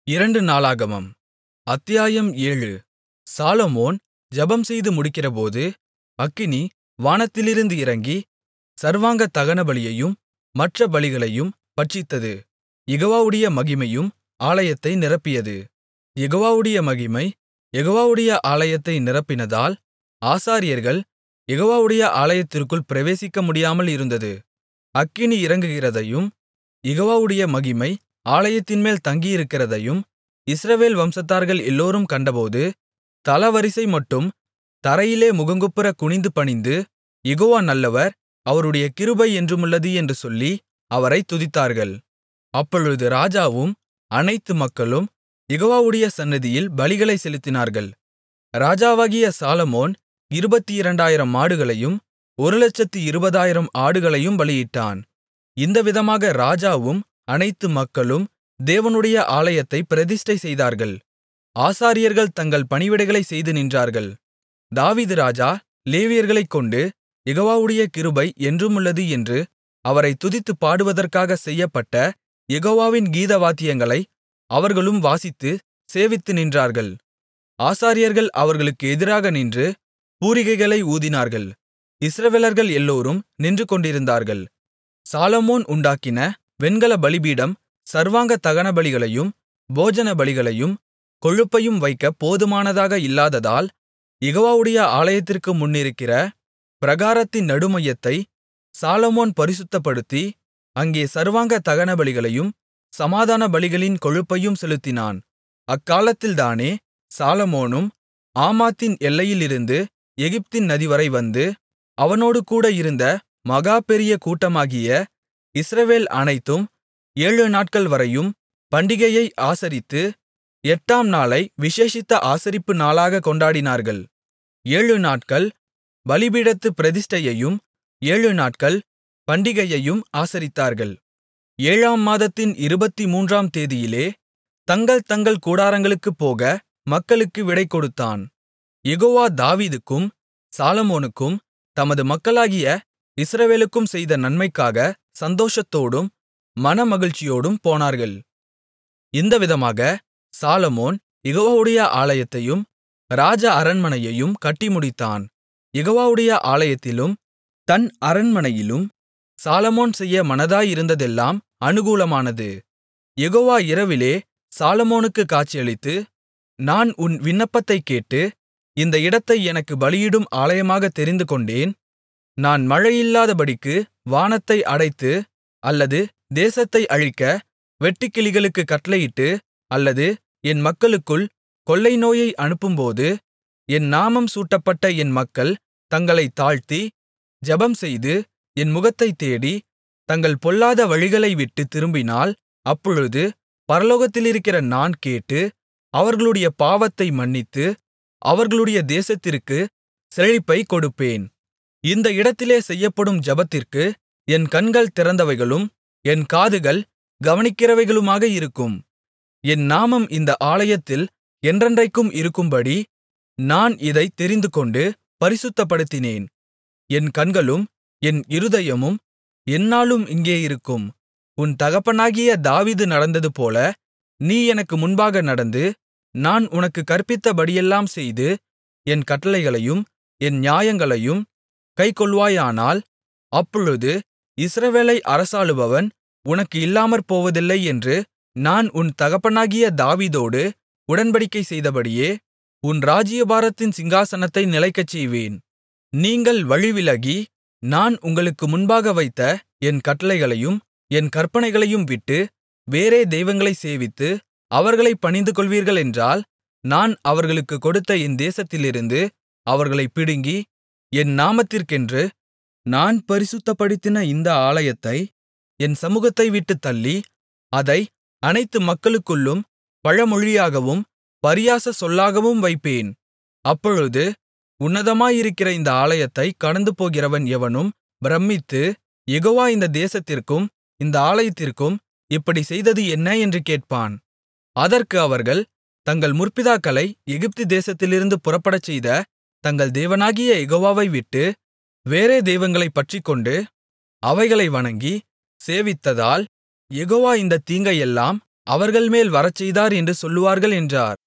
இரண்டு நாளாகமம் அத்தியாயம் ஏழு சாலொமோன் ஜெபம்செய்து முடிக்கிறபோது அக்கினி வானத்திலிருந்து இறங்கி சர்வாங்க தகனபலியையும் மற்ற பலிகளையும் பட்சித்தது யெகோவாவுடைய மகிமையும் ஆலயத்தை நிரப்பியது யெகோவாவுடைய மகிமை யெகோவாவுடைய ஆலயத்தை நிரப்பினதால் ஆசாரியர்கள் யெகோவாவுடைய ஆலயத்திற்குள் பிரவேசிக்க முடியாமல் இருந்தது அக்கினி இறங்குகிறதையும் யெகோவாவுடைய மகிமை ஆலயத்தின்மேல் தங்கியிருக்கிறதையும் இஸ்ரவேல் வம்சத்தார்கள் எல்லோரும் கண்டபோது தலவரிசைமட்டும் தரையிலே முகங்குப்புறக் குனிந்து பணிந்து யெகோவா நல்லவர் அவருடைய கிருபை என்றுமுள்ளது என்று சொல்லி அவரைத் துதித்தார்கள் அப்பொழுது ராஜாவும் அனைத்து மக்களும் யெகோவாவுடைய சந்நிதியில் பலிகளைச் செலுத்தினார்கள் ராஜாவாகிய சாலொமோன் இருபத்திரண்டாயிரம் மாடுகளையும் ஒருலட்சத்து இருபதாயிரம் ஆடுகளையும் பலியிட்டான் இந்த விதமாக ராஜாவும் அனைத்து மக்களும் தேவனுடைய ஆலயத்தைப் பிரதிஷ்டை செய்தார்கள் ஆசாரியர்கள் தங்கள் பணிவிடைகளைச் செய்து நின்றார்கள் தாவீது ராஜா லேவியர்களைக் கொண்டு யெகோவாவுடைய கிருபை என்றுமுள்ளது என்று அவரைத் துதித்துப் பாடுவதற்காகச் செய்யப்பட்ட யெகோவாவின் கீதவாத்தியங்களை அவர்களும் வாசித்து சேவித்து நின்றார்கள் ஆசாரியர்கள் அவர்களுக்கு எதிராக நின்று பூரிகைகளை ஊதினார்கள் இஸ்ரவேலர்கள் எல்லோரும் நின்றுகொண்டிருந்தார்கள் சாலொமோன் உண்டாக்கின வெண்கல பலிபீடம் சர்வாங்க தகனபலிகளையும் போஜன பலிகளையும் கொழுப்பையும் வைக்க போதுமானதாக இல்லாததால் யெகோவாவுடைய ஆலயத்திற்கு முன்னிருக்கிற பிராகாரத்தின் நடுமையத்தை சாலொமோன் பரிசுத்தப்படுத்தி அங்கே சர்வாங்க தகனபலிகளையும் சமாதான பலிகளின் கொழுப்பையும் செலுத்தினான் அக்காலத்தில்தானே சாலொமோனும் ஆமாத்தின் எல்லையிலிருந்து எகிப்தின் நதிவரை வந்து அவனோடு கூட இருந்த மகா பெரிய கூட்டமாகிய இஸ்ரவேல் அனைத்தும் ஏழு நாட்கள் வரையும் பண்டிகையை ஆசரித்து எட்டாம் நாளை விசேஷித்த ஆசரிப்பு நாளாகக் கொண்டாடினார்கள் ஏழு நாட்கள் பலிபீடத்து பிரதிஷ்டையையும் ஏழு நாட்கள் பண்டிகையையும் ஆசரித்தார்கள் ஏழாம் மாதத்தின் இருபத்தி மூன்றாம் தேதியிலே தங்கள் தங்கள் கூடாரங்களுக்குப் போக மக்களுக்கு விடை கொடுத்தான் யெகோவா தாவீதுக்கும் சாலொமோனுக்கும் தமது மக்களாகிய இஸ்ரவேலுக்கும் செய்த நன்மைக்காக சந்தோஷத்தோடும் மனமகிழ்ச்சியோடும் போனார்கள் இந்த விதமாக சாலொமோன் யெகோவாவுடைய ஆலயத்தையும் ராஜ அரண்மனையையும் கட்டி முடித்தான் யெகோவாவுடைய ஆலயத்திலும் தன் அரண்மனையிலும் சாலொமோன் செய்ய மனதாயிருந்ததெல்லாம் அனுகூலமானது யெகோவா இரவிலே சாலொமோனுக்குக் காட்சியளித்து நான் உன் விண்ணப்பத்தைக் கேட்டு இந்த இடத்தை எனக்கு பலியிடும் ஆலயமாகத் தெரிந்துகொண்டேன் நான் மழையில்லாதபடிக்கு வானத்தை அடைத்து அல்லது தேசத்தை அழிக்க வெட்டுக்கிளிகளுக்குக் கட்டளையிட்டு அல்லது என் மக்களுக்குள் கொள்ளை நோயை அனுப்பும்போது என் நாமம் சூட்டப்பட்ட என் மக்கள் தங்களைத் தாழ்த்தி ஜெபம்செய்து என் முகத்தைத் தேடி தங்கள் பொல்லாத வழிகளை விட்டுத் திரும்பினால் அப்பொழுது பரலோகத்திலிருக்கிற நான் கேட்டு அவர்களுடைய பாவத்தை மன்னித்து அவர்களுடைய தேசத்திற்கு செழிப்பைக் கொடுப்பேன் இந்த இடத்திலே செய்யப்படும் ஜெபத்திற்கு என் கண்கள் திறந்தவைகளும் என் காதுகள் கவனிக்கிறவைகளுமாக இருக்கும் என் நாமம் இந்த ஆலயத்தில் என்றென்றைக்கும் இருக்கும்படி நான் இதைத் தெரிந்துகொண்டு பரிசுத்தப்படுத்தினேன் என் கண்களும் என் இருதயமும் எந்நாளும் இங்கே இருக்கும் உன் தகப்பனாகிய தாவீது நடந்ததுபோல நீ எனக்கு முன்பாக நடந்து நான் உனக்குக் கற்பித்தபடியெல்லாம் செய்து என் கட்டளைகளையும் என் நியாயங்களையும் கைக்கொள்வாயானால் அப்பொழுது இஸ்ரவேலை அரசாளுபவன் உனக்கு இல்லாமற்போவதில்லை என்று நான் உன் தகப்பனாகிய தாவீதோடு உடன்படிக்கை செய்தபடியே உன் ராஜ்ஜியபாரத்தின் சிங்காசனத்தை நிலைக்கச் நீங்கள் வழிவிலகி நான் உங்களுக்கு முன்பாக வைத்த என் கட்டளைகளையும் என் கற்பனைகளையும் விட்டு வேறே தெய்வங்களைச் சேவித்து அவர்களைப் பணிந்துகொள்வீர்களென்றால் நான் அவர்களுக்குக் கொடுத்த என் தேசத்திலிருந்து அவர்களைப் பிடுங்கி என் நாமத்திற்கென்று நான் பரிசுத்தப்படுத்தின இந்த ஆலயத்தை என் சமுகத்தை விட்டுத் தள்ளி அதை அனைத்து மக்களுக்குள்ளும் பழமொழியாகவும் பரியாச சொல்லாகவும் வைப்பேன் அப்பொழுது உன்னதமாயிருக்கிற இந்த ஆலயத்தைக் கடந்துபோகிறவன் எவனும் பிரமித்து யெகோவா இந்த தேசத்திற்கும் இந்த ஆலயத்திற்கும் இப்படிச் செய்தது என்ன என்று கேட்பான் அதற்கு அவர்கள் தங்கள் முற்பிதாக்களை எகிப்து தேசத்திலிருந்து புறப்படச்செய்த தங்கள் தேவனாகிய யெகோவாவை விட்டு வேறே தெய்வங்களைப் பற்றிக்கொண்டு அவைகளை வணங்கி சேவித்ததால் யெகோவா இந்தத் தீங்கையெல்லாம் அவர்கள்மேல் வரச்செய்தார் என்று சொல்லுவார்கள் என்றார்